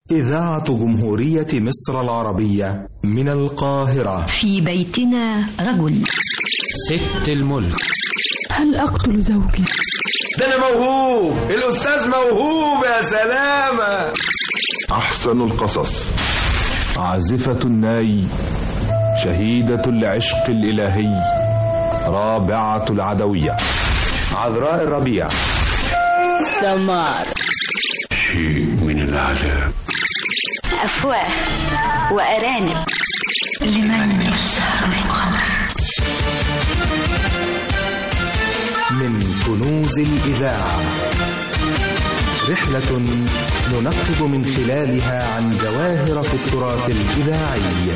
إذاعة جمهورية مصر العربية من القاهرة في بيتنا رجل ست الملك هل أقتل زوجي؟ ده أنا موهوب الأستاذ موهوب يا سلامة أحسن القصص عازفة الناي شهيدة العشق الإلهي رابعة العدوية عذراء الربيع سمار شيء من العذاب أفواه وأرانب لمن يسهر القمر من كنوز الإذاعة رحلة ننقب من خلالها عن جواهر في التراث الإذاعي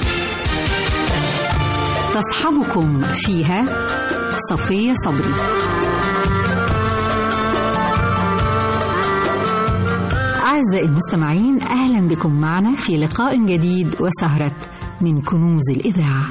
تصحبكم فيها صفية صبري أعزائي المستمعين أهلا بكم معنا في لقاء جديد وسهرة من كنوز الإذاعة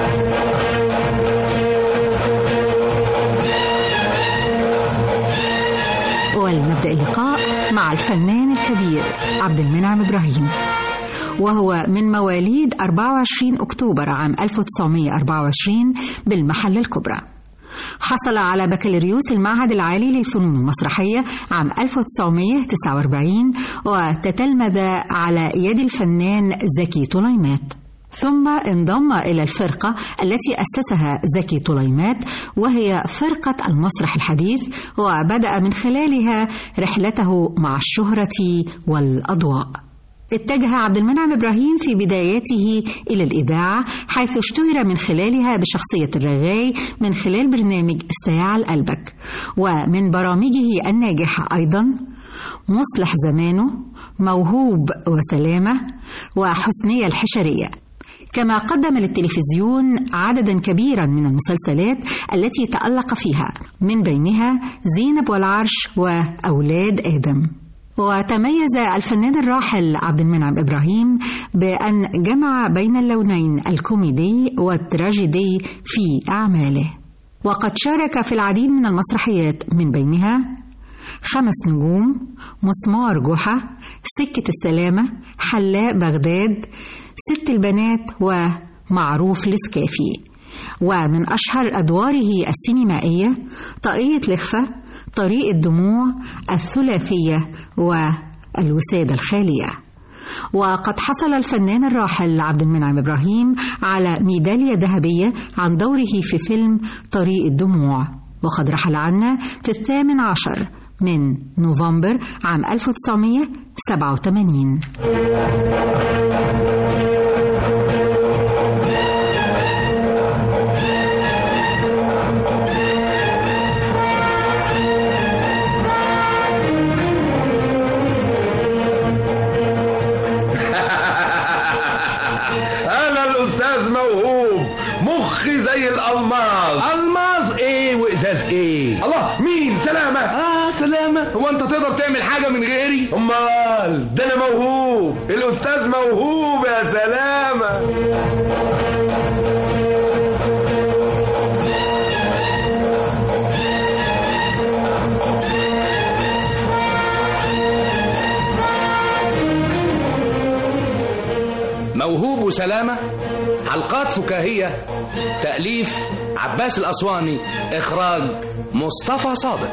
ولنبدأ اللقاء مع الفنان الكبير عبد المنعم إبراهيم وهو من مواليد 24 أكتوبر عام 1924 بالمحلة الكبرى حصل على بكالوريوس المعهد العالي للفنون المسرحية عام 1949 وتتلمذ على يد الفنان زكي طليمات ثم انضم إلى الفرقة التي أسسها زكي طليمات وهي فرقة المسرح الحديث وبدأ من خلالها رحلته مع الشهرة والأضواء اتجه عبد المنعم ابراهيم في بداياته الى الاذاعه حيث اشتهر من خلالها بشخصيه الرغاي من خلال برنامج الساعه لقلبك ومن برامجه الناجحه ايضا مصلح زمانه موهوب وسلامه وحسنيه الحشريه كما قدم للتلفزيون عددا كبيرا من المسلسلات التي تالق فيها من بينها زينب والعرش واولاد ادم وتميز الفنان الراحل عبد المنعم ابراهيم بان جمع بين اللونين الكوميدي والتراجيدي في اعماله وقد شارك في العديد من المسرحيات من بينها خمس نجوم مسمار جحا سكة السلامة حلاق بغداد ست البنات ومعروف السكافي ومن أشهر أدواره السينمائية طاقية لخفة طريق الدموع الثلاثية والوسادة الخالية وقد حصل الفنان الراحل عبد المنعم إبراهيم على ميدالية ذهبية عن دوره في فيلم طريق الدموع وقد رحل عنا في الثامن عشر من نوفمبر عام 1987 أنا الأستاذ موهوب مخي زي الألماظ الماظ ايه وازاز ايه الله مين سلامة اه سلامة هو انت تقدر تعمل حاجة من غيري أمال ده أنا موهوب الأستاذ موهوب يا سلامة موهوب وسلامة حلقات فكاهية تأليف عباس الأسواني إخراج مصطفى صادق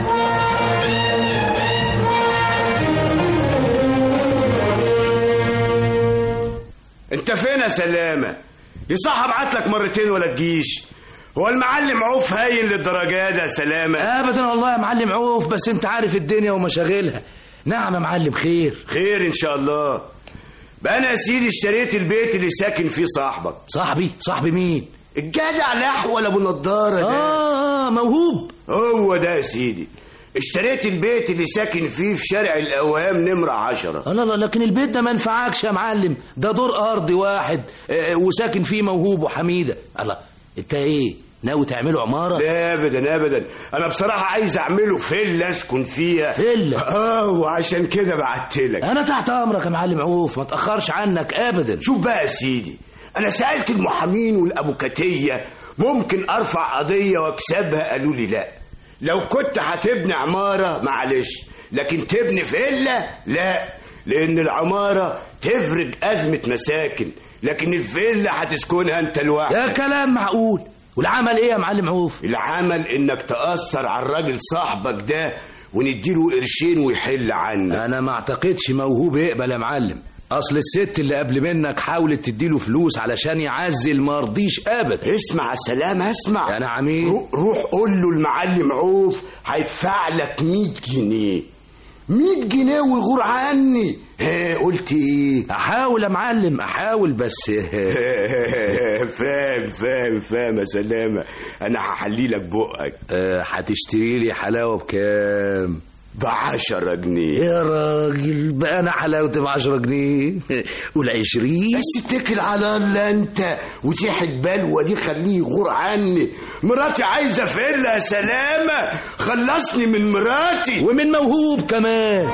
أنت فين يا سلامة يصح ابعت لك مرتين ولا تجيش هو المعلم عوف هاين للدرجات يا سلامة أبدا والله يا معلم عوف بس أنت عارف الدنيا ومشاغلها نعم يا معلم خير خير إن شاء الله بقى أنا يا سيدي اشتريت البيت اللي ساكن فيه صاحبك صاحبي صاحبي مين الجدع الأحول أبو نضارة ده آه, آه موهوب هو ده يا سيدي اشتريت البيت اللي ساكن فيه في شارع الأوهام نمرة عشرة لا لا لكن البيت ده ما ينفعكش يا معلم ده دور أرضي واحد آه، وساكن فيه موهوب وحميدة الله أنت إيه ناوي تعملوا عمارة لا ابدا ابدا انا بصراحه عايز اعمله فيلا اسكن فيها فيلا اه وعشان كده بعت لك أنا تحت أمرك يا معلم عوف ما تأخرش عنك أبدا شوف بقى يا سيدي انا سالت المحامين والابوكاتيه ممكن ارفع قضيه واكسبها قالوا لي لا لو كنت هتبني عماره معلش لكن تبني فيلا لا لان العماره تفرج ازمه مساكن لكن الفيلا هتسكنها انت لوحدك يا كلام معقول والعمل ايه يا معلم عوف العمل انك تاثر على الراجل صاحبك ده ونديله قرشين ويحل عنك انا ما اعتقدش موهوب يقبل يا معلم اصل الست اللي قبل منك حاولت تديله فلوس علشان يعزل ما رضيش ابدا اسمع سلام اسمع يا عميد رو- روح قول له المعلم عوف هيدفع لك 100 جنيه 100 جنيه ويغور عني ها قلت ايه احاول يا معلم احاول بس فاهم فاهم فاهم يا سلامة أنا هحلي لك بقك آه، هتشتري لي حلاوه بكام بعشرة جنيه يا راجل بقى انا حلاوتي ب 10 جنيه قول 20 بس اتكل على الله انت وتيح البلوة دي خليه يغور عني مراتي عايزة فيلا يا سلامة خلصني من مراتي ومن موهوب كمان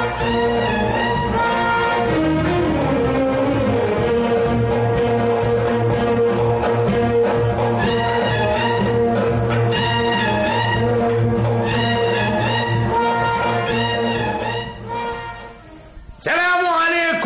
سلام عليكم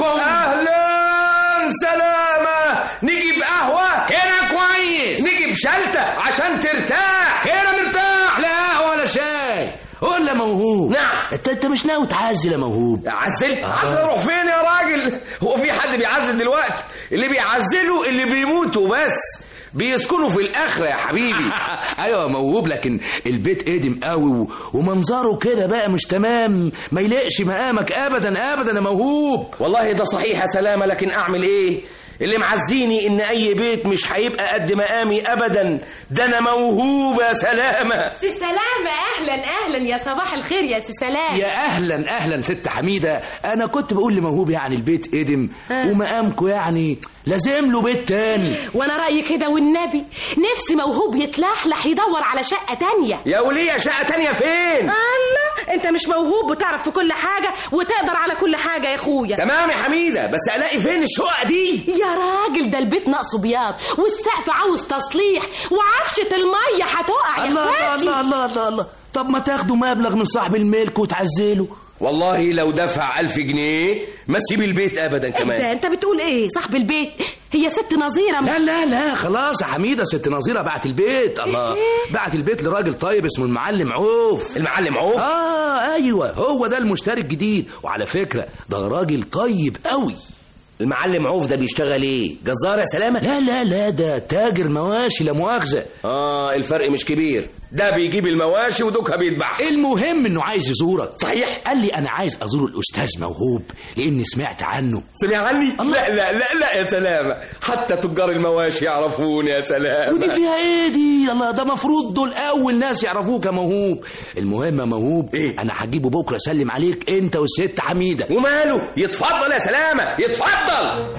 اهلا سلامة نجيب قهوة هنا كويس نجيب شلتة عشان ترتاح هنا مرتاح لا قهوه ولا شاي قول يا موهوب نعم. انت انت مش ناوي تعزل يا موهوب عزل عزل اروح فين يا راجل هو في حد بيعزل دلوقتي اللي بيعزلوا اللي بيموتوا بس بيسكنوا في الاخره يا حبيبي ايوه يا موهوب لكن البيت قديم قوي و- ومنظره كده بقى مش تمام ما يليقش مقامك ابدا ابدا يا موهوب والله ده صحيح يا سلامة لكن أعمل إيه؟ اللي معزيني إن أي بيت مش هيبقى قد مقامي أبدا ده أنا موهوب يا سلامة سي سلامة أهلا أهلا يا صباح الخير يا سي سلام يا اهلا اهلا ست حميده انا كنت بقول لموهوب يعني البيت قدم ومقامكم يعني لازم له بيت تاني وأنا رأيي كده والنبي نفسي موهوب يتلحلح يدور على شقة تانية يا ولية شقة تانية فين؟ الله أنت مش موهوب وتعرف في كل حاجة وتقدر على كل حاجة يا أخويا تمام يا حميدة بس ألاقي فين الشقق دي؟ يا راجل ده البيت ناقصه بياض والسقف عاوز تصليح وعفشة المية هتقع يا الله الله اخواتي الله الله الله الله طب ما تاخدوا مبلغ من صاحب الملك وتعزلوا والله لو دفع ألف جنيه ما سيب البيت أبدا ده كمان انت بتقول ايه صاحب البيت هي ست نظيرة لا لا لا خلاص يا حميده ست نظيره بعت البيت الله بعت البيت لراجل طيب اسمه المعلم عوف المعلم عوف اه ايوه هو ده المشتري الجديد وعلى فكره ده راجل طيب قوي المعلم عوف ده بيشتغل ايه؟ جزار يا سلامة؟ لا لا لا ده تاجر مواشي لا مؤاخذه آه الفرق مش كبير ده بيجيب المواشي ودوكها بيذبحها المهم انه عايز يزورك صحيح قال لي انا عايز ازور الاستاذ موهوب لاني سمعت عنه سمع عني؟ لا لا لا لا يا سلامة حتى تجار المواشي يعرفوني يا سلامة ودي فيها ايه دي الله ده مفروض دول اول ناس يعرفوك يا موهوب المهم يا موهوب إيه؟ انا هجيبه بكره اسلم عليك انت والست حميده وماله يتفضل يا سلامة يتفضل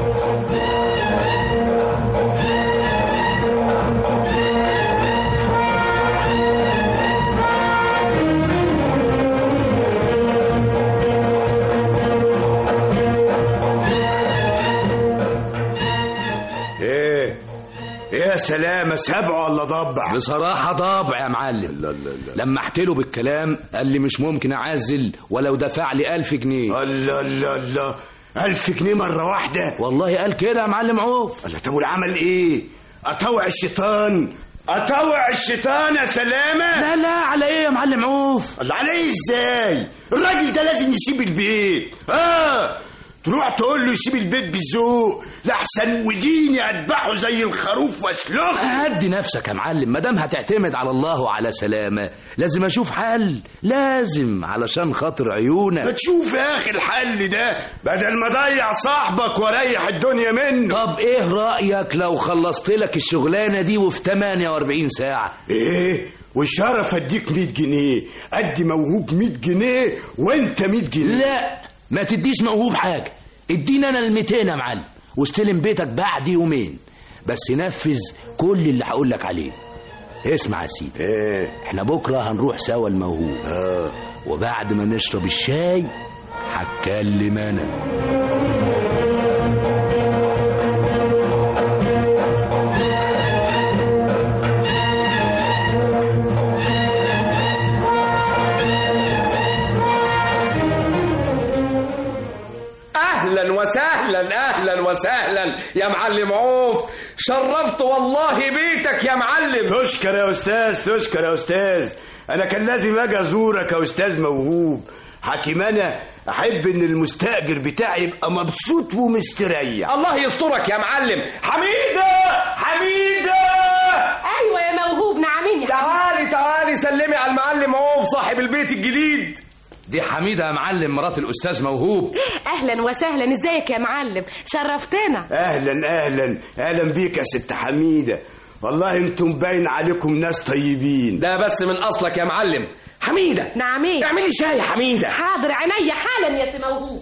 ايه ايه يا سلامة سبع ولا ضبع بصراحة ضابع يا معلم لا لا لا لما احتله بالكلام قال لي مش ممكن اعزل ولو دفع لي ألف جنيه الله الله الله ألف جنيه مرة واحدة والله قال كده يا معلم عوف الله طب والعمل ايه أطوع الشيطان أطوع الشيطان يا سلامة لا لا على ايه يا معلم عوف الله عليه ازاي الراجل ده لازم يسيب البيت اه تروح تقول له يسيب البيت بالذوق لحسن وديني اذبحه زي الخروف واسلخه هدي نفسك يا معلم ما دام هتعتمد على الله وعلى سلامة لازم اشوف حل لازم علشان خاطر عيونك بتشوف يا اخي الحل ده بدل ما اضيع صاحبك واريح الدنيا منه طب ايه رأيك لو خلصت لك الشغلانة دي وفي 48 ساعة ايه والشرف اديك 100 جنيه ادي موهوب 100 جنيه وانت 100 جنيه لا ما تديش موهوب حاجة ادينا انا ال 200 يا معلم واستلم بيتك بعد يومين بس نفذ كل اللي هقول لك عليه اسمع يا سيدي ايه احنا بكره هنروح سوا الموهوب اه وبعد ما نشرب الشاي هتكلم انا اهلا وسهلا اهلا وسهلا يا معلم عوف شرفت والله بيتك يا معلم تشكر يا استاذ تشكر يا استاذ انا كان لازم اجي ازورك يا استاذ موهوب حكيم انا احب ان المستاجر بتاعي يبقى مبسوط ومستريح الله يسترك يا معلم حميده حميده ايوه يا موهوب نعمين يا تعالي تعالي سلمي على المعلم عوف صاحب البيت الجديد دي حميدة يا معلم مرات الأستاذ موهوب اهلا وسهلا ازيك يا معلم شرفتنا اهلا اهلا اهلا بيك يا ست حميده والله انتم باين عليكم ناس طيبين ده بس من اصلك يا معلم حميده نعمين اعملي شاي يا حميده حاضر عينيا حالا يا سي موهوب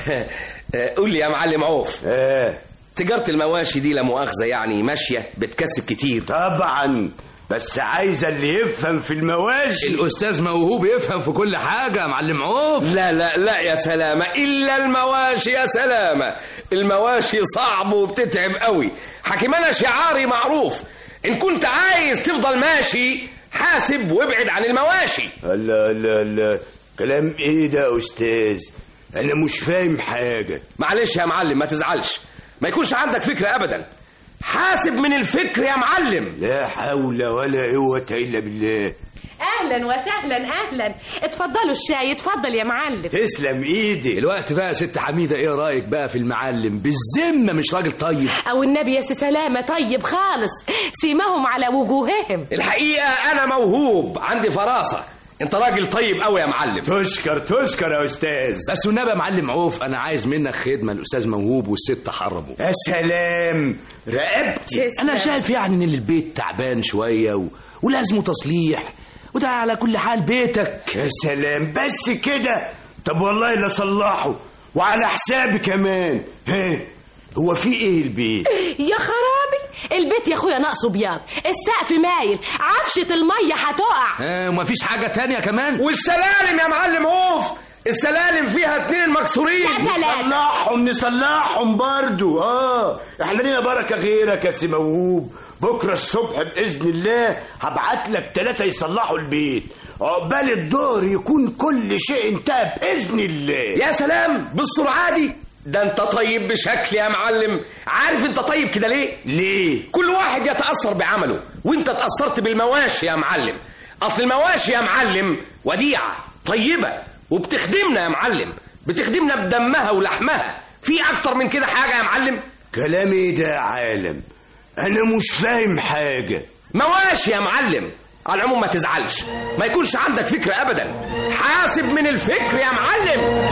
قول لي يا معلم عوف آه. تجارة المواشي دي لا مؤاخذة يعني ماشية بتكسب كتير طبعا بس عايزه اللي يفهم في المواشي الأستاذ موهوب يفهم في كل حاجة يا معلم عوف لا لا لا يا سلامة إلا المواشي يا سلامة المواشي صعب وبتتعب قوي حكيمنا شعاري معروف إن كنت عايز تفضل ماشي حاسب وابعد عن المواشي لا لا لا كلام ايه ده يا استاذ انا مش فاهم حاجه معلش يا معلم ما تزعلش ما يكونش عندك فكرة أبدا حاسب من الفكر يا معلم لا حول ولا قوه الا بالله اهلا وسهلا اهلا اتفضلوا الشاي اتفضل يا معلم تسلم ايدي الوقت بقى يا ست حميدة ايه رأيك بقى في المعلم بالذمة مش راجل طيب او النبي يا سي سلامه طيب خالص سيماهم على وجوههم الحقيقة أنا موهوب عندي فراسة أنت راجل طيب قوي يا معلم تشكر تشكر يا استاذ بس والنبي يا معلم عوف أنا عايز منك خدمة الأستاذ موهوب والست حرموا يا سلام رقبتي أنا شايف يعني إن البيت تعبان شوية و... ولازمه تصليح وده على كل حال بيتك يا سلام بس كده طب والله لا صلحه وعلى حسابي كمان ها هو في ايه البيت يا خرابي البيت يا اخويا ناقصه بياض السقف مايل عفشه الميه هتقع آه ومفيش حاجة تانية كمان والسلالم يا معلم عوف السلالم فيها اتنين مكسورين نصلحهم نصلحهم برضو اه احنا لينا بركه غيرك يا سي موهوب بكره الصبح باذن الله هبعت لك ثلاثه يصلحوا البيت عقبال الظهر يكون كل شيء انتهى باذن الله يا سلام بالسرعة دي ده انت طيب بشكل يا معلم عارف انت طيب كده ليه ليه كل واحد يتأثر بعمله وانت اتأثرت بالمواشي يا معلم اصل المواشي يا معلم وديعة طيبة وبتخدمنا يا معلم بتخدمنا بدمها ولحمها في اكتر من كده حاجة يا معلم كلامي ده يا عالم انا مش فاهم حاجه مواشي يا معلم على العموم ما تزعلش ما يكونش عندك فكرة ابدا حاسب من الفكر يا معلم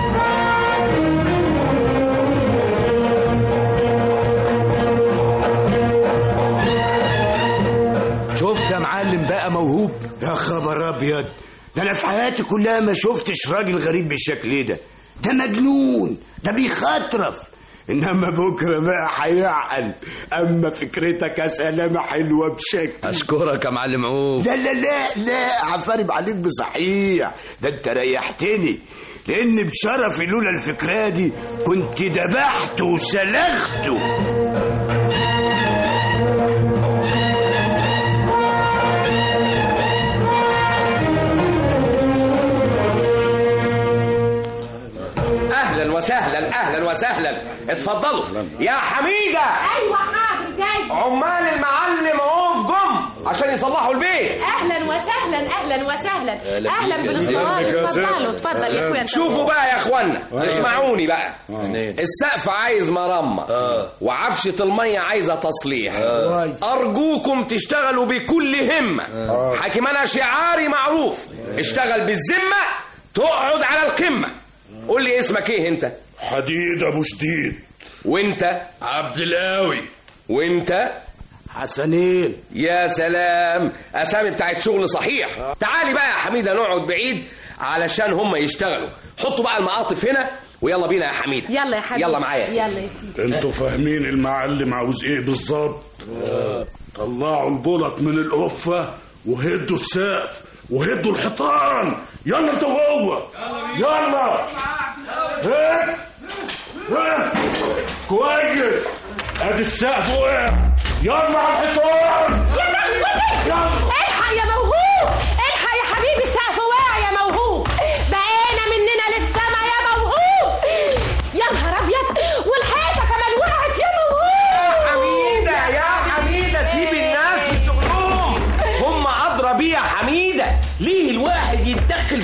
شفت يا معلم بقى موهوب يا خبر ابيض ده انا في حياتي كلها ما شفتش راجل غريب بالشكل ده ده مجنون ده بيخطرف انما بكره بقى هيعقل اما فكرتك يا سلامه حلوه بشكل أشكرك يا معلم عوف لا لا لا لا عفارب عليك بصحيح ده انت ريحتني لان بشرفي لولا الفكره دي كنت دبحته وسلخته اهلا وسهلا اهلا وسهلا اتفضلوا يا حميده ايوه حاضر جاي عمال المعلم عوف جم عشان يصلحوا البيت اهلا وسهلا اهلا وسهلا اهلا بالاصرار اتفضلوا اتفضل يا اخويا شوفوا بقى يا اخوانا اسمعوني بقى السقف عايز مرمى وعفشة المية عايزة تصليح أرجوكم تشتغلوا بكل همة حكيمنا شعاري معروف اشتغل بالذمة تقعد على القمة قول لي اسمك ايه انت حديد ابو شديد وانت عبد القاوي وانت حسنين يا سلام اسامي بتاعت شغل صحيح تعالي بقى يا حميده نقعد بعيد علشان هم يشتغلوا حطوا بقى المعاطف هنا ويلا بينا يا حميده يلا يا حبيبي يلا معايا يا يلا سيدي. يا سيدي انتوا فاهمين المعلم عاوز ايه بالظبط طلعوا البلط من القفه وهدوا السقف وهدوا الحيطان يلا انت وهو يلا هات هات كويس ادي السقف وقع يلا على الحيطان يا لهوي الحق يا موهوب الحق يا حبيبي السقف واقع يا موهوب بقينا مننا للسما يا موهوب يا نهار ابيض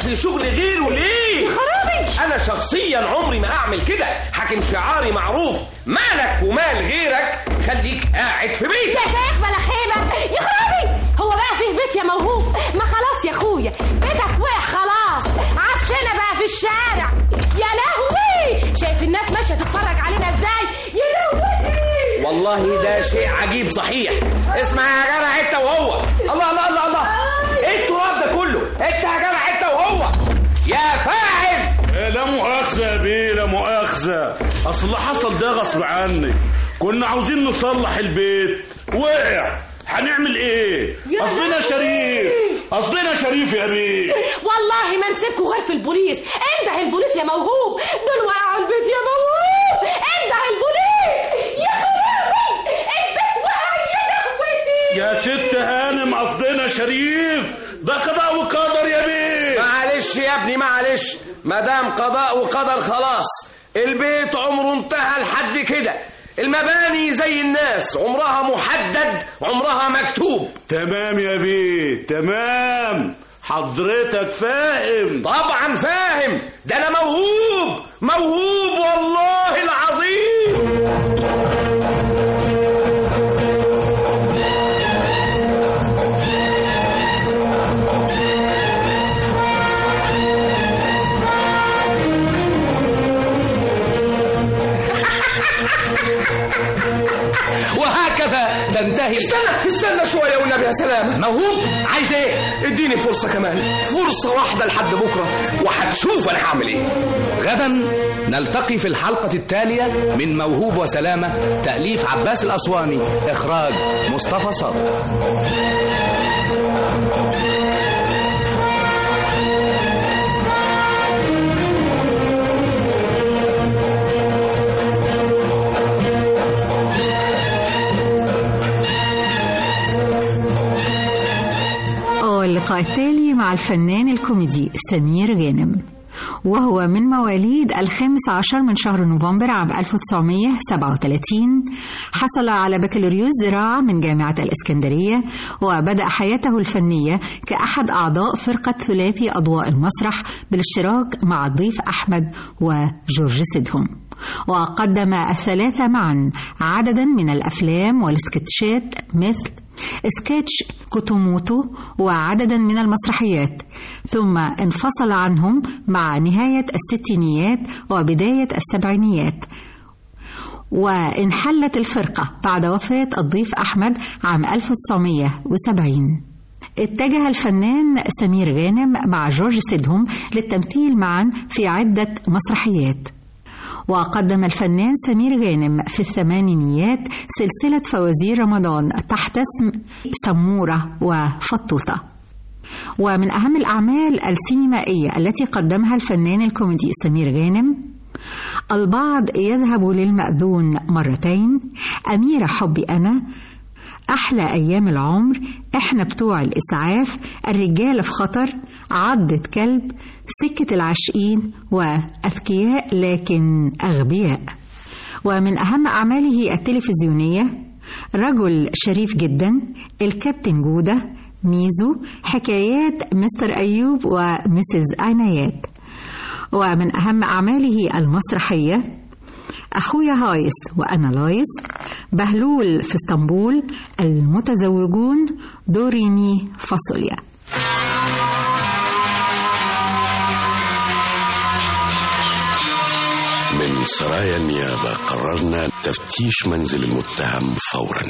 عايز شغل غيره ليه يا خرابي انا شخصيا عمري ما اعمل كده حاكم شعاري معروف مالك ومال غيرك خليك قاعد في يا بيتك شيخ بلا خيبة يا خرابي هو بقى فيه بيت يا موهوب ما خلاص يا اخويا بيتك وقع خلاص عفشنا بقى في الشارع يا لهوي شايف الناس ماشيه تتفرج علينا ازاي يا لهوي والله ده شيء عجيب صحيح اسمع يا جدع انت وهو الله الله الله الله ايه التراب ده كله انت يا جدع انت وهو يا فاعل إيه، لا مؤاخذة يا بيه لا مؤاخذة أصل اللي حصل ده غصب عني كنا عاوزين نصلح البيت وقع هنعمل ايه؟ يا قصدنا لهوي. شريف قصدنا شريف يا بيه والله ما نسيبكوا غير في البوليس انده البوليس يا موهوب دول وقعوا البيت يا موهوب انده البوليس يا خرابي البيت وقع يا لهوتي يا ست هانم قصدنا شريف ده قضاء وقدر يا بيه معلش يا ابني معلش ما دام قضاء وقدر خلاص البيت عمره انتهى لحد كده المباني زي الناس عمرها محدد عمرها مكتوب تمام يا بيه تمام حضرتك فاهم طبعا فاهم ده انا موهوب موهوب والله العظيم وهكذا تنتهي استنى استنى شويه والنبي يا سلامه موهوب عايز ايه اديني فرصه كمان فرصه واحده لحد بكره وهتشوف انا هعمل ايه غدا نلتقي في الحلقة التالية من موهوب وسلامة تأليف عباس الأسواني إخراج مصطفى صادق واللقاء التالي مع الفنان الكوميدي سمير غانم وهو من مواليد الخامس عشر من شهر نوفمبر عام 1937 حصل على بكالوريوس زراعة من جامعة الإسكندرية وبدأ حياته الفنية كأحد أعضاء فرقة ثلاثي أضواء المسرح بالاشتراك مع الضيف أحمد وجورج سيدهم وقدم الثلاثة معا عددا من الأفلام والسكتشات مثل سكتش كوتوموتو وعددا من المسرحيات ثم انفصل عنهم مع نهاية الستينيات وبداية السبعينيات وانحلت الفرقة بعد وفاة الضيف أحمد عام 1970 اتجه الفنان سمير غانم مع جورج سيدهم للتمثيل معا في عدة مسرحيات وقدم الفنان سمير غانم في الثمانينيات سلسلة فوازير رمضان تحت اسم سمورة وفطوطة ومن أهم الأعمال السينمائية التي قدمها الفنان الكوميدي سمير غانم البعض يذهب للمأذون مرتين أميرة حبي أنا أحلى أيام العمر إحنا بتوع الإسعاف الرجالة في خطر عضة كلب سكة العاشقين وأذكياء لكن أغبياء ومن أهم أعماله التلفزيونية رجل شريف جدا الكابتن جودة ميزو حكايات مستر أيوب ومسز عنايات ومن أهم أعماله المسرحية أخويا هايس وأنا لايس بهلول في اسطنبول المتزوجون دوريمي فاصوليا من سرايا النيابة قررنا تفتيش منزل المتهم فورا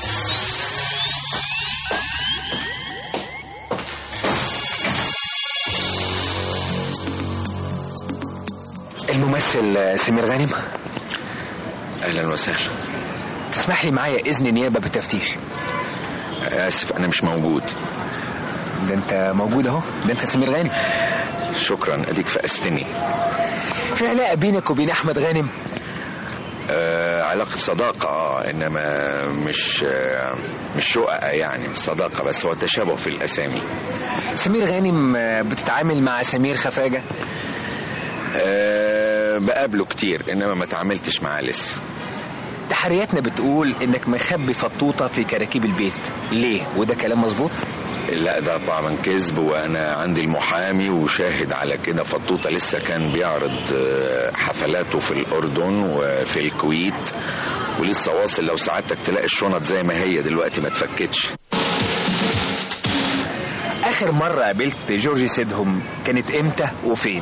الممثل سمير غانم أهلا وسهلا تسمح لي معايا إذن نيابة بالتفتيش آسف أنا مش موجود ده أنت موجود أهو ده أنت سمير غانم شكرا أديك فأستني في علاقة بينك وبين أحمد غانم آه علاقة صداقة آه إنما مش آه مش شقة يعني صداقة بس هو تشابه في الأسامي سمير غانم بتتعامل مع سمير خفاجة أه بقابله كتير انما ما تعاملتش معاه لسه تحرياتنا بتقول انك مخبي فطوطه في كراكيب البيت ليه وده كلام مظبوط لا ده طبعا كذب وانا عندي المحامي وشاهد على كده فطوطه لسه كان بيعرض آه، حفلاته في الاردن وفي الكويت ولسه واصل لو سعادتك تلاقي الشنط زي ما هي دلوقتي ما اتفكتش اخر مره قابلت جورجي سيدهم كانت امتى وفين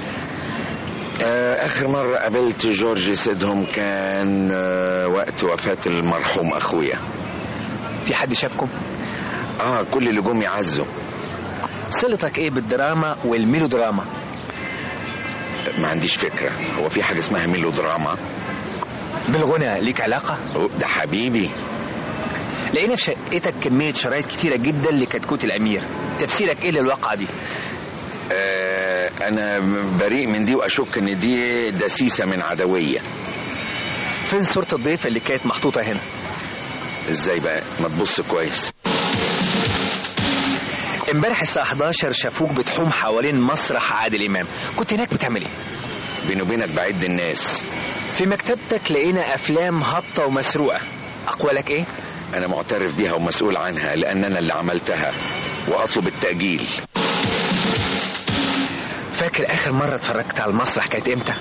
آه، اخر مره قابلت جورج سيدهم كان آه، وقت وفاه المرحوم اخويا في حد شافكم اه كل اللي جم يعزوا صلتك ايه بالدراما والميلودراما ما عنديش فكره هو في حاجه اسمها ميلودراما بالغنى ليك علاقه ده حبيبي لقينا في شقتك كميه شرايط كتيره جدا لكتكوت الامير تفسيرك ايه للواقعه دي آه انا بريء من دي واشك ان دي دسيسه من عدويه فين صوره الضيف اللي كانت محطوطه هنا ازاي بقى ما تبص كويس امبارح الساعه 11 شافوك بتحوم حوالين مسرح عادل امام كنت هناك بتعمل ايه بيني وبينك بعد الناس في مكتبتك لقينا افلام هابطه ومسروقه اقوالك ايه انا معترف بيها ومسؤول عنها لان انا اللي عملتها واطلب التاجيل فاكر اخر مره اتفرجت على المسرح كانت امتى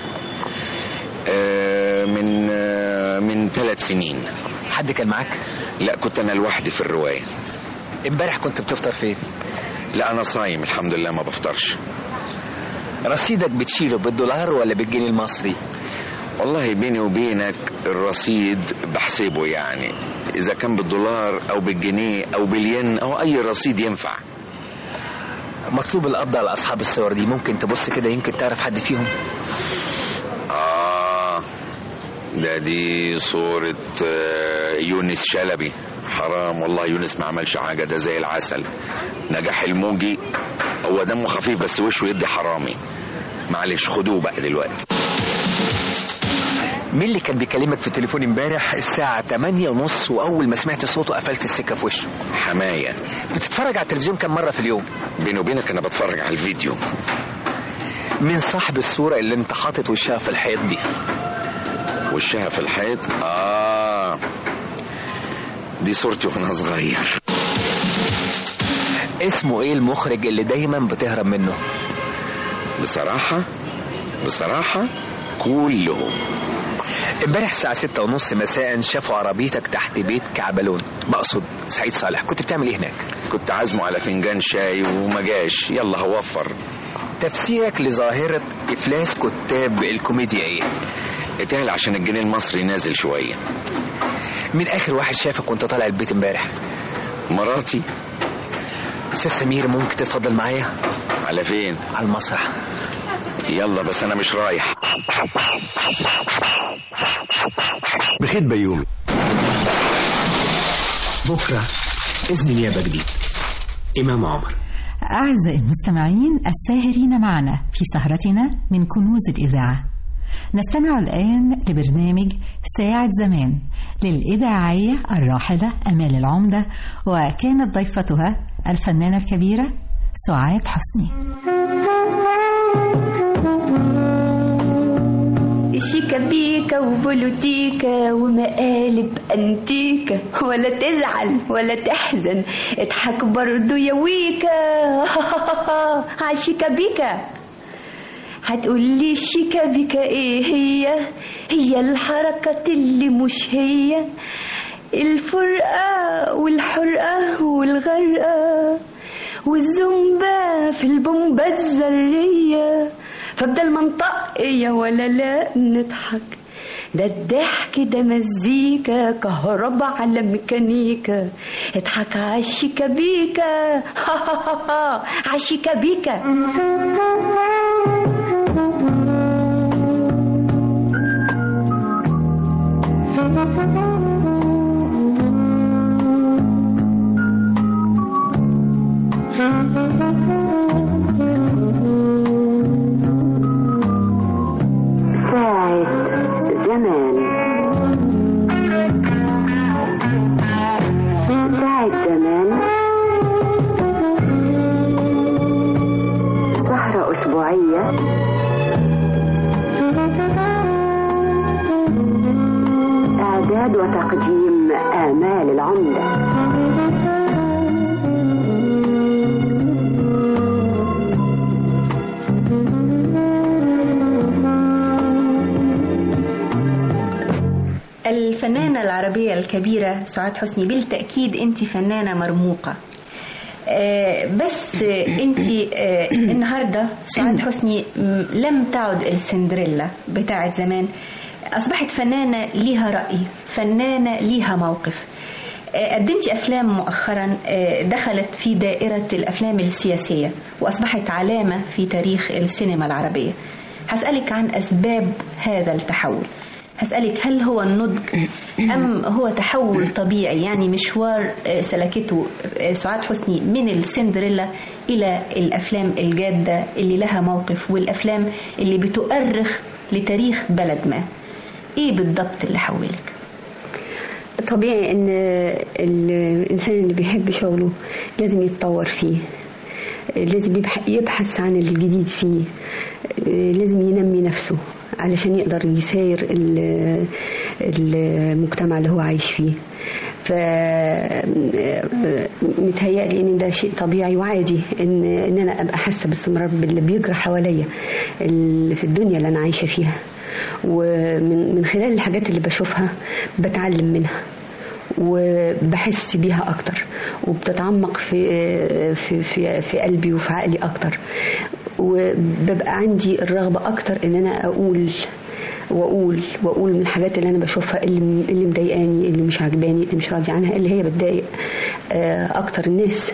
آه من آه من ثلاث سنين حد كان معاك لا كنت انا لوحدي في الروايه امبارح كنت بتفطر فين لا انا صايم الحمد لله ما بفطرش رصيدك بتشيله بالدولار ولا بالجنيه المصري والله بيني وبينك الرصيد بحسبه يعني اذا كان بالدولار او بالجنيه او بالين او اي رصيد ينفع مطلوب القبض على اصحاب الصور دي ممكن تبص كده يمكن تعرف حد فيهم اه ده دي صورة آه، يونس شلبي حرام والله يونس ما عملش حاجة ده زي العسل نجاح الموجي هو دمه خفيف بس وشه يدي حرامي معلش خدوه بقى دلوقتي مين اللي كان بيكلمك في التليفون امبارح الساعة 8 ونص وأول ما سمعت صوته قفلت السكة في وشه حماية بتتفرج على التلفزيون كم مرة في اليوم بيني وبينك أنا بتفرج على الفيديو مين صاحب الصورة اللي انت حاطط وشها في الحيط دي وشها في الحيط آه دي صورتي وأنا صغير اسمه ايه المخرج اللي دايما بتهرب منه بصراحة بصراحة كلهم امبارح الساعة ستة ونص مساء شافوا عربيتك تحت بيت كعبلون بقصد سعيد صالح كنت بتعمل ايه هناك كنت عازمه على فنجان شاي وما جاش يلا هوفر تفسيرك لظاهرة إفلاس كتاب الكوميديا ايه اتقال عشان الجنيه المصري نازل شوية مين آخر واحد شافك وانت طالع البيت امبارح مراتي أستاذ سمير ممكن تتفضل معايا على فين على المسرح يلا بس أنا مش رايح بخيت بيومي بكرة إذن نيابة جديد إمام عمر أعزائي المستمعين الساهرين معنا في سهرتنا من كنوز الإذاعة نستمع الآن لبرنامج ساعة زمان للإذاعية الراحلة أمال العمدة وكانت ضيفتها الفنانة الكبيرة سعاد حسني شيكابيكا وبولوتيكا ومقالب انتيكا ولا تزعل ولا تحزن اضحك برضو يا ويكا عالشيكابيكا هتقولي الشيكابيكا ايه هي هي الحركة اللي مش هي الفرقة والحرقة والغرقة والزومبا في البومبا الذرية فبدل ما نطق يا ولا لا نضحك ده الضحك ده مزيكا كهربا على ميكانيكا اضحك عالشيكابيكا عالشيكابيكا زمان ساعة زمان سهرة أسبوعية إعداد وتقديم آمال العمدة الفنانة العربية الكبيرة سعاد حسني بالتأكيد أنت فنانة مرموقة آه، بس أنت النهاردة سعاد حسني م- لم تعد السندريلا بتاعت زمان أصبحت فنانة ليها رأي فنانة ليها موقف آه، قدمتي أفلام مؤخرا آه، دخلت في دائرة الأفلام السياسية وأصبحت علامة في تاريخ السينما العربية هسألك عن أسباب هذا التحول هسألك هل هو النضج أم هو تحول طبيعي يعني مشوار آه، سلكته آه، سعاد حسني من السندريلا إلى الأفلام الجادة اللي لها موقف والأفلام اللي بتؤرخ لتاريخ بلد ما إيه بالضبط اللي حولك؟ طبيعي ان الانسان اللي بيحب شغله لازم يتطور فيه لازم يبح- يبحث عن الجديد فيه لازم ينمي نفسه علشان يقدر يساير ال- المجتمع اللي هو عايش فيه ف متهيألي ان ده شيء طبيعي وعادي ان ان انا ابقى حاسه باستمرار باللي بيجرى حواليا اللي في الدنيا اللي انا عايشه فيها ومن من خلال الحاجات اللي بشوفها بتعلم منها وبحس بيها اكتر وبتتعمق في في في, في قلبي وفي عقلي اكتر وببقى عندي الرغبه اكتر ان انا اقول واقول واقول من الحاجات اللي انا بشوفها اللي اللي مضايقاني اللي مش عاجباني اللي مش راضي عنها اللي هي بتضايق آه، اكتر الناس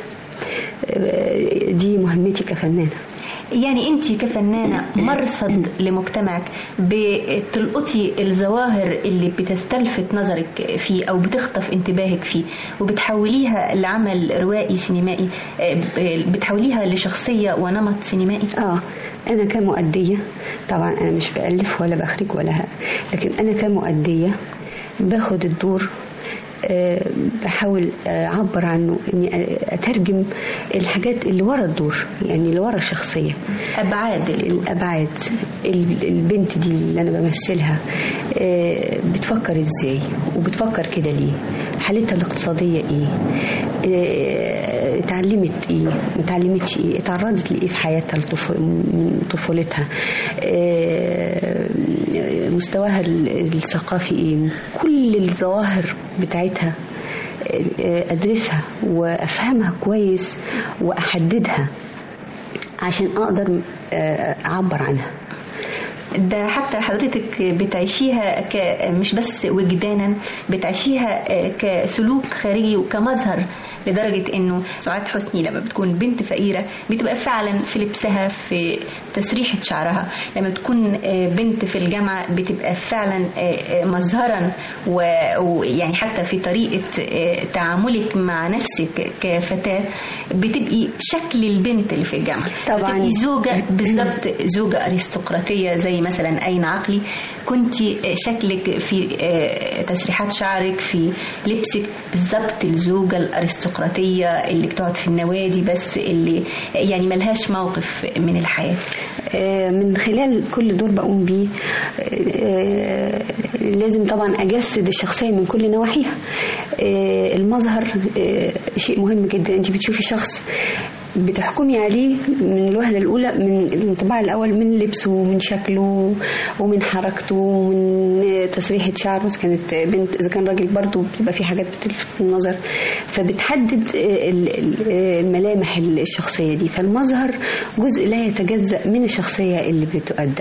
آه، دي مهمتي كفنانه يعني انت كفنانة مرصد لمجتمعك بتلقطي الظواهر اللي بتستلفت نظرك فيه او بتخطف انتباهك فيه وبتحوليها لعمل روائي سينمائي آه، بتحوليها لشخصية ونمط سينمائي اه انا كمؤديه طبعا انا مش بالف ولا بخرج ولا ها. لكن انا كمؤديه باخد الدور آه، بحاول آه، اعبر عنه اني اترجم الحاجات اللي ورا الدور يعني اللي ورا الشخصيه ابعاد الابعاد ال- البنت دي اللي انا بمثلها آه، بتفكر ازاي وبتفكر كده ليه حالتها الاقتصاديه ايه آه، اتعلمت ايه ما اتعلمتش ايه اتعرضت لايه في حياتها الطف- من طفولتها آه، مستواها ال- الثقافي ايه كل الظواهر بتاعتها آه، ادرسها وافهمها كويس واحددها عشان اقدر آه، اعبر عنها ده حتى حضرتك بتعيشيها ك مش بس وجدانا بتعيشيها كسلوك خارجي وكمظهر لدرجة انه سعاد حسني لما بتكون بنت فقيرة بتبقى فعلا في لبسها في تسريحة شعرها لما بتكون بنت في الجامعة بتبقى فعلا مظهرا ويعني حتى في طريقة تعاملك مع نفسك كفتاة بتبقي شكل البنت اللي في الجامعة طبعاً. بتبقي زوجة بالظبط زوجة أرستقراطية زي مثلا أين عقلي كنت شكلك في تسريحات شعرك في لبسك بالظبط الزوجة الأرستقراطية اللي بتقعد في النوادي بس اللي يعني ملهاش موقف من الحياة آه، من خلال كل دور بقوم بيه آه، لازم طبعا اجسد الشخصيه من كل نواحيها آه، المظهر آه، شيء مهم جدا انت بتشوفي شخص بتحكمي عليه من الوهله الاولى من الانطباع الاول من لبسه ومن شكله ومن حركته ومن تسريحه شعره اذا كانت بنت اذا كان راجل برضه بتبقى في حاجات بتلفت النظر فبتحدد ال- ال- الملامح الشخصيه دي فالمظهر جزء لا يتجزا من الشخصيه اللي بتؤدى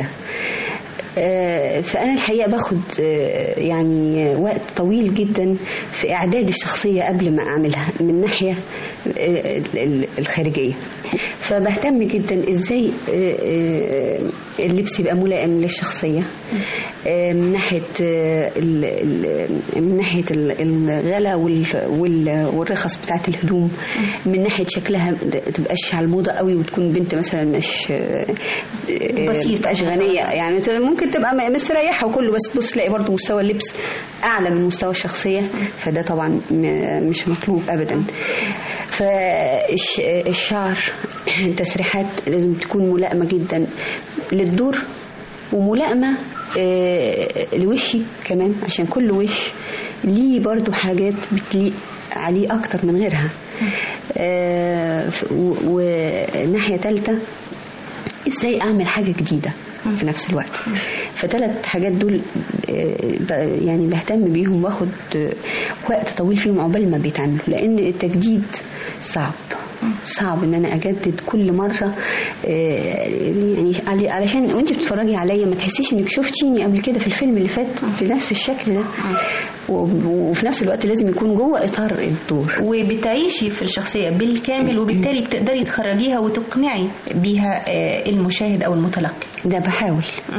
آه، فأنا الحقيقة باخد آه، يعني وقت طويل جدا في إعداد الشخصية قبل ما أعملها من ناحية آه، ال- الخارجية فبهتم جدا إزاي آه، آه، اللبس يبقى ملائم للشخصية آه، من ناحية آه، ال- ال- من ناحية ال- الغلا وال- وال- والرخص بتاعت الهدوم من ناحية شكلها ما تبقاش على الموضة قوي وتكون بنت مثلا مش آه، آه، بسيطة. تبقاش غنية يعني مثلا ممكن تبقى م- مستريحة وكله بس تبص تلاقي برضو مستوى اللبس أعلى من مستوى الشخصية فده طبعا م- مش مطلوب أبدا فالشعر التسريحات لازم تكون ملائمة جدا للدور وملائمة آه، لوشي كمان عشان كل وش ليه برضو حاجات بتليق عليه أكتر من غيرها آه، ف- و- وناحية تالتة ازاي اعمل حاجه جديده في نفس الوقت فثلاث حاجات دول آه، ب- يعني بهتم بيهم واخد آه، وقت طويل فيهم عقبال ما بيتعملوا لان التجديد صعب صعب ان انا اجدد كل مره آه، يعني علي- علشان وانت بتتفرجي عليا ما تحسيش انك شفتيني قبل كده في الفيلم اللي فات بنفس الشكل ده و- وفي نفس الوقت لازم يكون جوه اطار الدور وبتعيشي في الشخصية بالكامل وبالتالي بتقدري تخرجيها وتقنعي بيها آه، المشاهد أو المتلقي ده بحاول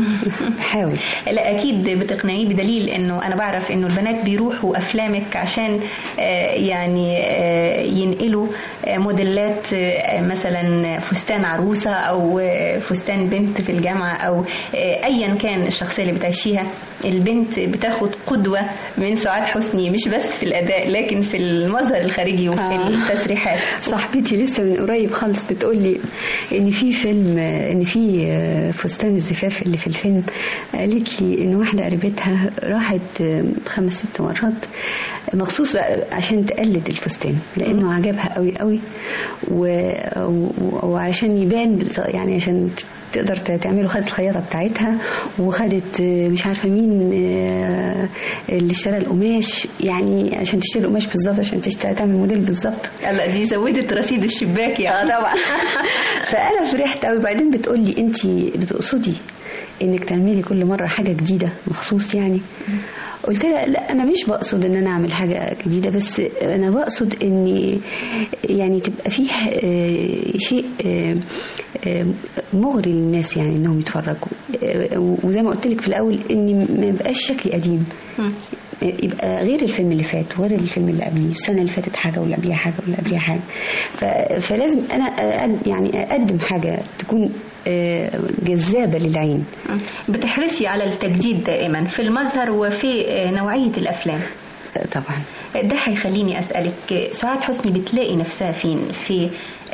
بحاول لا أكيد بتقنعيه بدليل إنه أنا بعرف إنه البنات بيروحوا أفلامك عشان آه، يعني آه، ينقلوا آه، موديلات آه، مثلا فستان عروسة أو آه، فستان بنت في الجامعة أو آه، أيا كان الشخصية اللي بتعيشيها البنت بتاخد قدوة من سعاد حسني مش بس في الأداء لكن في المظهر الخارجي وفي آه. التسريحات صاحبتي لسه من قريب خالص بتقول لي ان في فيلم ان في فستان الزفاف اللي في الفيلم قالت لي ان واحده قريبتها راحت خمس ست مرات مخصوص بقى عشان تقلد الفستان لانه عجبها قوي قوي و... و... وعشان يبان يعني عشان تقدر تعمله خدت الخياطه بتاعتها وخدت مش عارفه مين آه، اللي اشترى القماش يعني عشان تشتري القماش بالظبط عشان تشتري تعمل موديل بالظبط لا دي زودت رصيد الشباك يعني اه طبعا فانا فرحت قوي بعدين بتقول لي انت بتقصدي انك تعملي كل مره حاجه جديده مخصوص يعني قلت لها لا انا مش بقصد ان انا اعمل حاجه جديده بس انا بقصد ان يعني تبقى فيه آه، شيء آه، آه، مغري للناس يعني انهم يتفرجوا آه، وزي ما قلت لك في الاول ان ما يبقاش شكلي قديم يبقى غير الفيلم اللي فات وغير الفيلم اللي قبليه السنه اللي فاتت حاجه واللي قبليها حاجه واللي قبليها حاجه ف- فلازم انا أقد يعني اقدم حاجه تكون آه، جذابه للعين بتحرصي على التجديد دائما في المظهر وفي آه، نوعية الأفلام طبعا ده هيخليني أسألك سعاد حسني بتلاقي نفسها فين في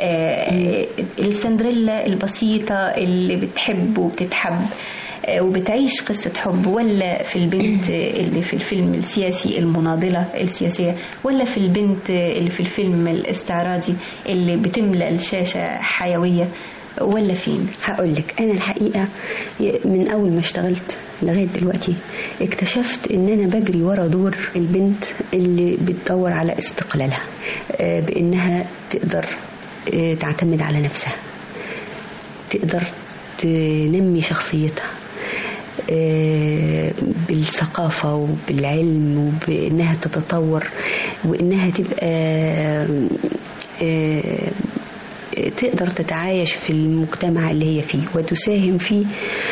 آه، السندريلا البسيطة اللي بتحب وبتتحب آه، وبتعيش قصة حب ولا في البنت اللي في الفيلم السياسي المناضلة السياسية ولا في البنت اللي في الفيلم الاستعراضي اللي بتملأ الشاشة حيوية ولا فين هقول لك انا الحقيقه من اول ما اشتغلت لغايه دلوقتي اكتشفت ان انا بجري ورا دور البنت اللي بتدور على استقلالها آه، بانها تقدر آه، تعتمد على نفسها تقدر تنمي شخصيتها آه، بالثقافة وبالعلم وبإنها تتطور وإنها تبقى آه، تقدر تتعايش في المجتمع اللي هي فيه وتساهم فيه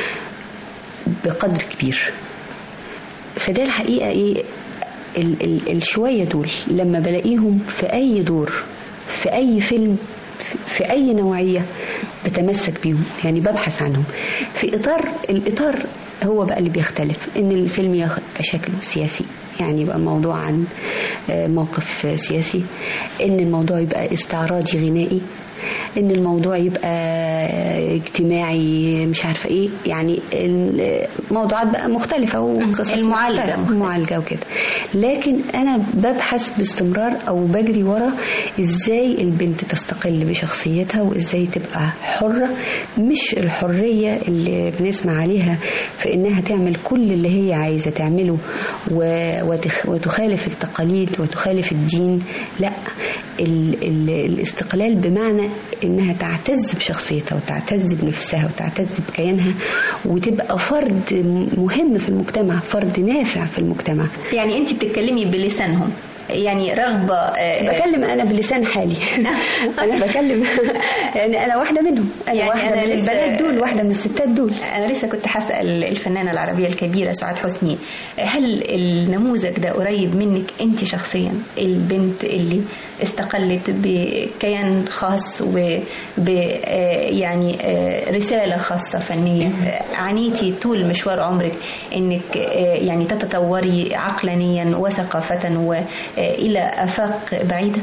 بقدر كبير فده الحقيقة ايه ال ال الشوية دول لما بلاقيهم في أي دور في أي فيلم في- في أي نوعية بتمسك بيهم يعني ببحث عنهم في إطار الإطار هو بقى اللي بيختلف إن الفيلم ياخد شكله سياسي يعني يبقى موضوع عن آه، موقف سياسي إن الموضوع يبقى استعراضي غنائي ان الموضوع يبقى اجتماعي مش عارفه ايه يعني الموضوعات بقى مختلفه وقصص المعالجة مختلفة، معالجه وكده لكن انا ببحث باستمرار او بجري ورا ازاي البنت تستقل بشخصيتها وازاي تبقى حره مش الحريه اللي بنسمع عليها في انها تعمل كل اللي هي عايزه تعمله و- وتخ- وتخالف التقاليد وتخالف الدين لا ال ال الاستقلال بمعنى انها تعتز بشخصيتها وتعتز بنفسها وتعتز بكيانها وتبقى فرد مهم في المجتمع فرد نافع في المجتمع يعني انت بتتكلمي بلسانهم يعني رغبة آه، بكلم انا بلسان حالي انا بكلم يعني انا واحده منهم انا يعني واحده أنا من لسه- البنات دول واحده من الستات دول أنا لسه كنت هسأل الفنانة العربية الكبيرة سعاد حسني هل النموذج ده قريب منك أنت شخصيا البنت اللي استقلت بكيان خاص وب آه، يعني آه، رسالة خاصة فنية آه، عانيتي طول مشوار عمرك أنك آه، يعني تتطوري عقلانيا وثقافة وإلى آفاق بعيدة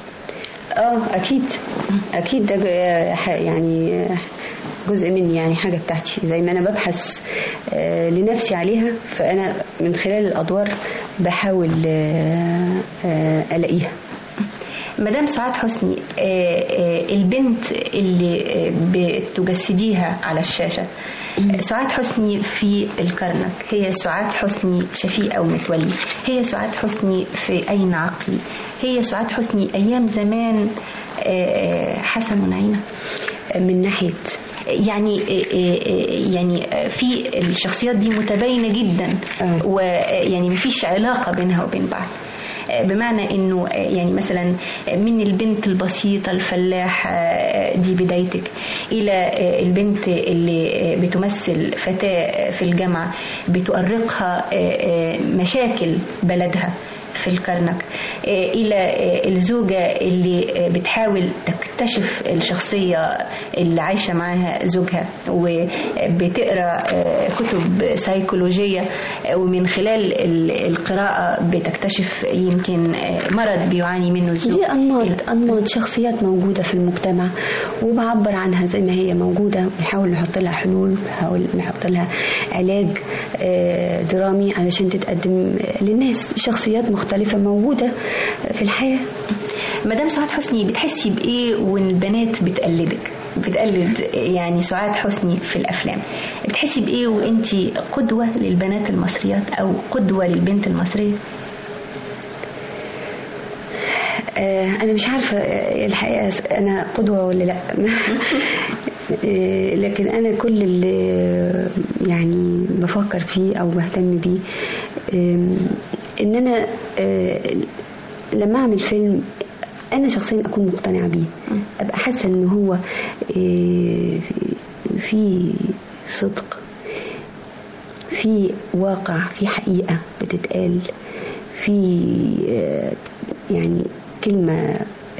اه اكيد اكيد ده ج- ح- يعني جزء مني يعني حاجه بتاعتي زي ما انا ببحث آه، لنفسي عليها فانا من خلال الادوار بحاول آه، آه، الاقيها مدام سعاد حسني آه، آه، البنت اللي آه، بتجسديها على الشاشة سعاد حسني في الكرنك هي سعاد حسني شفيقة ومتولي هي سعاد حسني في أين عقلي هي سعاد حسني أيام زمان آه، حسن ونعيمة من ناحية يعني يعني في الشخصيات دي متباينة جدا ويعني مفيش علاقة بينها وبين بعض بمعنى انه يعني مثلا من البنت البسيطة الفلاحة دي بدايتك الى البنت اللي بتمثل فتاة في الجامعة بتؤرقها مشاكل بلدها في الكرنك إلى الزوجة اللي بتحاول تكتشف الشخصية اللي عايشة معاها زوجها وبتقرأ كتب سيكولوجية ومن خلال القراءة بتكتشف يمكن مرض بيعاني منه الزوج دي أنماط أنماط شخصيات موجودة في المجتمع وبعبر عنها زي ما هي موجودة ونحاول نحط لها حلول ونحاول نحط لها علاج درامي علشان تتقدم للناس شخصيات مختلفة موجودة في الحياة مدام سعاد حسني بتحسي بإيه والبنات بتقلدك بتقلد يعني سعاد حسني في الأفلام بتحسي بإيه وإنت قدوة للبنات المصريات أو قدوة للبنت المصرية أنا مش عارفة الحقيقة أنا قدوة ولا لأ لكن أنا كل اللي يعني بفكر فيه أو بهتم بيه إن أنا لما أعمل فيلم أنا شخصيا أكون مقتنعة بيه أبقى حاسة إن هو في صدق في واقع في حقيقة بتتقال في يعني كلمة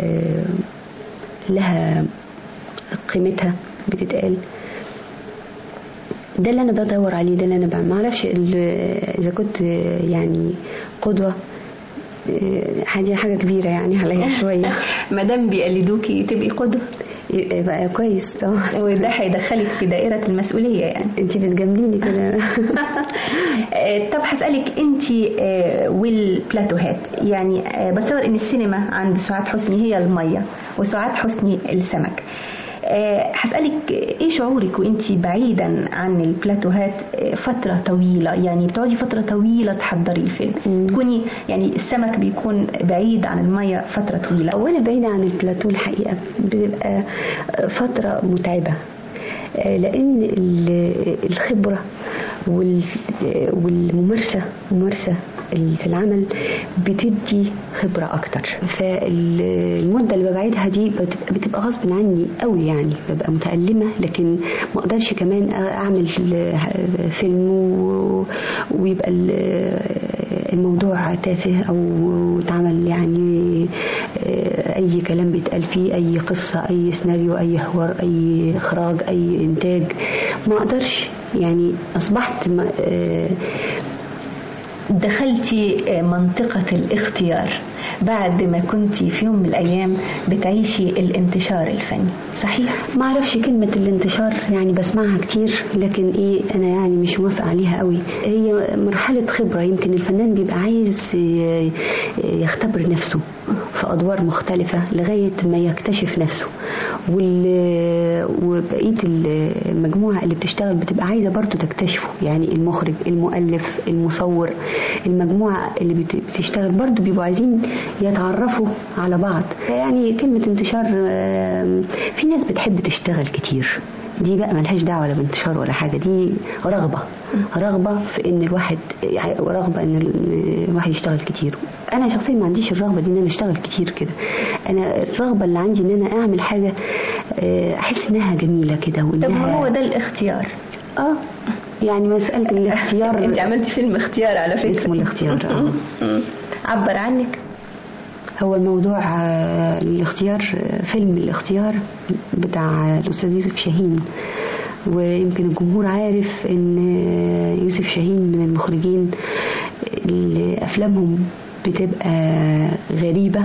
لها قيمتها بتتقال ده اللي انا بدور عليه ده اللي انا بعمل معرفش اذا كنت يعني قدوه حاجه حاجه كبيره يعني عليا شويه ما دام بيقلدوكي تبقي قدوه يبقى كويس اه وده هيدخلك في دائره المسؤوليه يعني انت بتجامليني كده طب هسالك انت والبلاتوهات يعني بتصور ان السينما عند سعاد حسني هي الميه وسعاد حسني السمك هسألك ايه شعورك وانت بعيدا عن البلاتوهات فترة طويلة يعني بتقعدي فترة طويلة تحضري الفيلم تكوني يعني السمك بيكون بعيد عن المية فترة طويلة اولا بعيدة عن البلاتو الحقيقة بتبقى فترة متعبة لان الخبرة والممارسة ممارسة في العمل بتدي خبرة أكتر فالمدة اللي ببعدها دي بتبقى غصب عني قوي يعني ببقى متألمة لكن ما أقدرش كمان أعمل فيلم ويبقى الموضوع تافه أو اتعمل يعني أي كلام بيتقال فيه أي قصة أي سيناريو أي حوار أي إخراج أي إنتاج ما أقدرش يعني أصبحت دخلتي منطقة الاختيار بعد ما كنت في يوم من الأيام بتعيشي الانتشار الفني صحيح؟ ما أعرفش كلمة الانتشار يعني بسمعها كتير لكن إيه أنا يعني مش موافقة عليها قوي هي مرحلة خبرة يمكن الفنان بيبقى عايز يختبر نفسه في أدوار مختلفة لغاية ما يكتشف نفسه وبقية المجموعة اللي بتشتغل بتبقى عايزة برضو تكتشفه يعني المخرج المؤلف المصور المجموعة اللي بتشتغل برضو بيبقوا عايزين يتعرفوا على بعض يعني كلمة انتشار في ناس بتحب تشتغل كتير دي بقى ملهاش دعوة ولا بانتشار ولا حاجة دي رغبة رغبة في ان الواحد رغبة ان الواحد يشتغل كتير انا شخصيا ما عنديش الرغبة دي ان انا اشتغل كتير كده انا الرغبة اللي عندي ان انا اعمل حاجة احس انها جميلة كده طب هو ده الاختيار اه يعني مسألة الاختيار انت عملتي فيلم اختيار على فكرة اسمه الاختيار اه عبر عنك هو الموضوع الاختيار فيلم الاختيار بتاع الأستاذ يوسف شاهين ويمكن الجمهور عارف ان يوسف شاهين من المخرجين اللي أفلامهم بتبقى غريبة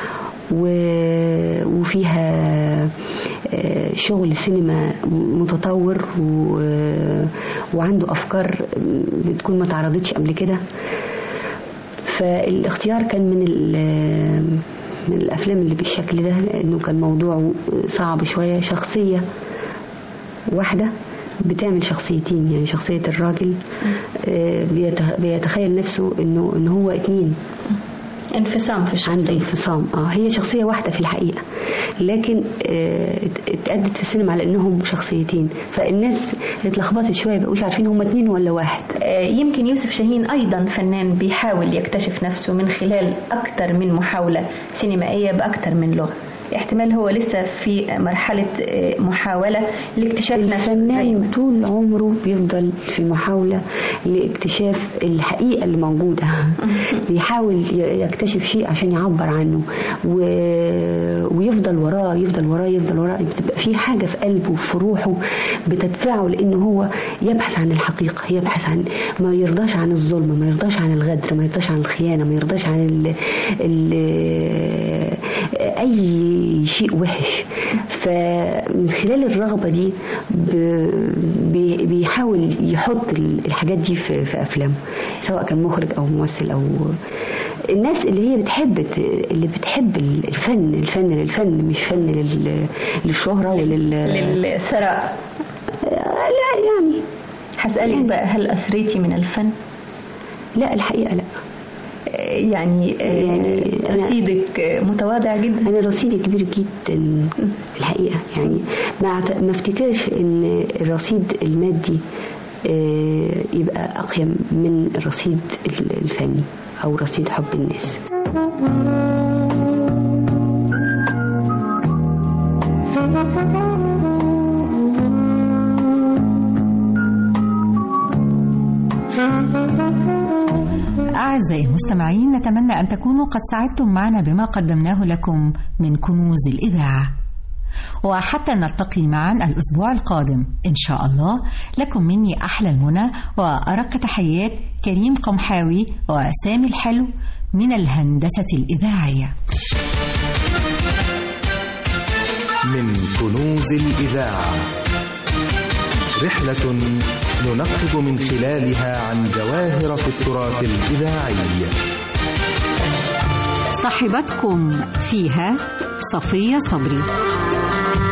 وفيها شغل سينما متطور وعنده أفكار بتكون ما تعرضتش قبل كده فالاختيار كان من من الافلام اللي بالشكل ده لانه كان موضوع صعب شويه شخصيه واحده بتعمل شخصيتين يعني شخصية الراجل آه، بيت- بيتخيل نفسه انه ان هو اتنين انفصام في الشخصية عنده انفصام اه هي شخصية واحدة في الحقيقة لكن آه، ات- اتأدت في السينما على انهم شخصيتين فالناس اتلخبطت شوية بقوش عارفين هم اتنين ولا واحد آه، يمكن يوسف شاهين أيضا فنان بيحاول يكتشف نفسه من خلال أكتر من محاولة سينمائية بأكتر من لغة احتمال هو لسه في مرحلة آه، محاولة لاكتشاف نفسه الفنان طول عمره بيفضل في محاولة لاكتشاف الحقيقة اللي موجودة بيحاول ي- يكتشف شيء عشان يعبر عنه و... ويفضل وراه يفضل وراه يفضل وراه بتبقى في حاجة في قلبه في روحه بتدفعه لأن هو يبحث عن الحقيقة يبحث عن ما يرضاش عن الظلم ما يرضاش عن الغدر ما يرضاش عن الخيانة ما يرضاش عن ال... ال... أي شيء وحش فمن خلال الرغبة دي ب... بي- بيحاول يحط ال- الحاجات دي في, في أفلامه سواء كان مخرج أو ممثل أو الناس اللي هي بتحب ت- اللي بتحب الفن الفن للفن مش فن لل... للشهرة ولل للثراء لا يعني هسألك بقى هل أثريتي من الفن؟ لا الحقيقة لا يعني يعني رصيدك متواضع جدا انا رصيدي كبير جدا الحقيقه يعني ما أعت- ما افتكرش ان الرصيد المادي آه، يبقى اقيم من الرصيد ال- الفني او رصيد حب الناس أعزائي المستمعين نتمنى أن تكونوا قد سعدتم معنا بما قدمناه لكم من كنوز الإذاعة وحتى نلتقي معا الأسبوع القادم إن شاء الله لكم مني أحلى المنى وأرق تحيات كريم قمحاوي وسامي الحلو من الهندسة الإذاعية من كنوز الإذاعة رحلة ننقب من خلالها عن جواهر في التراث الإذاعي صاحبتكم فيها صفية صبري